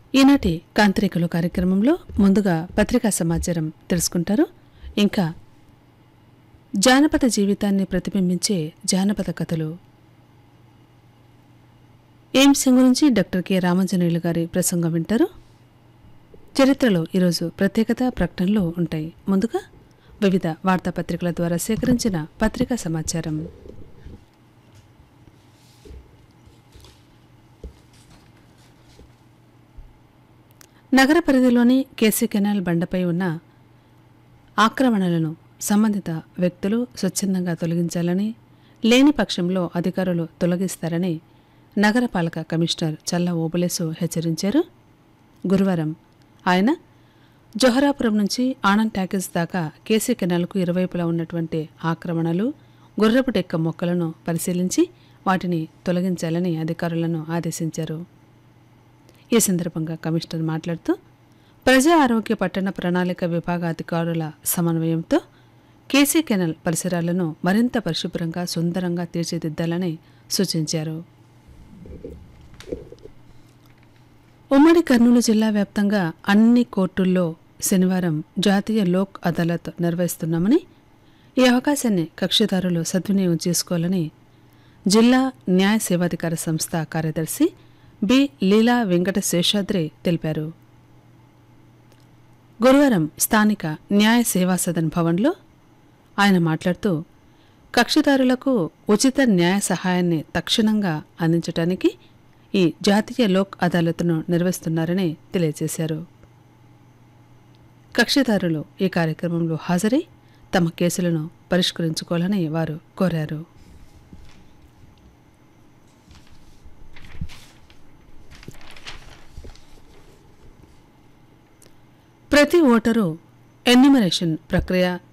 ఈనాటి కాంత్రికలు కార్యక్రమంలో ముందుగా పత్రికా సమాచారం తెలుసుకుంటారు ఇంకా జానపద జీవితాన్ని ప్రతిబింబించే జానపద కథలు ఎయిమ్స్ గురించి డాక్టర్ కె రామాంజనేయులు గారి ప్రసంగం వింటారు చరిత్రలో ఈరోజు ప్రత్యేకత ప్రకటనలు ఉంటాయి ముందుగా వివిధ వార్తాపత్రికల ద్వారా సేకరించిన పత్రికా సమాచారం నగర పరిధిలోని కేసీ కెనాల్ బండపై ఉన్న ఆక్రమణలను సంబంధిత వ్యక్తులు స్వచ్ఛందంగా తొలగించాలని లేని పక్షంలో అధికారులు తొలగిస్తారని నగరపాలక కమిషనర్ చల్ల ఓబులేసు హెచ్చరించారు గురువారం ఆయన జొహరాపురం నుంచి ఆనంద్ ట్యాకెస్ దాకా కేసీ కెనాల్కు ఇరువైపులా ఉన్నటువంటి ఆక్రమణలు గుర్రపు డెక్క మొక్కలను పరిశీలించి వాటిని తొలగించాలని అధికారులను ఆదేశించారు ఈ సందర్భంగా కమిషనర్ మాట్లాడుతూ ప్రజా ఆరోగ్య పట్టణ ప్రణాళిక విభాగ అధికారుల సమన్వయంతో కేసీ కెనల్ పరిసరాలను మరింత పరిశుభ్రంగా సుందరంగా తీర్చిదిద్దాలని సూచించారు ఉమ్మడి కర్నూలు జిల్లా వ్యాప్తంగా అన్ని కోర్టుల్లో శనివారం జాతీయ లోక్ అదాలత్ నిర్వహిస్తున్నామని ఈ అవకాశాన్ని కక్షిదారులు సద్వినియోగం చేసుకోవాలని జిల్లా న్యాయ సేవాధికార సంస్థ కార్యదర్శి బి లీలా వెంకట శేషాద్రి తెలిపారు గురువారం స్థానిక న్యాయ సేవా సదన్ భవన్లో ఆయన మాట్లాడుతూ కక్షిదారులకు ఉచిత న్యాయ సహాయాన్ని తక్షణంగా అందించడానికి ఈ జాతీయ లోక్ అదాలత్ను నిర్వహిస్తున్నారని తెలియజేశారు కక్షిదారులు ఈ కార్యక్రమంలో హాజరై తమ కేసులను పరిష్కరించుకోవాలని వారు కోరారు ప్రతి ఓటరు ఎన్యుమరేషన్ ప్రక్రియ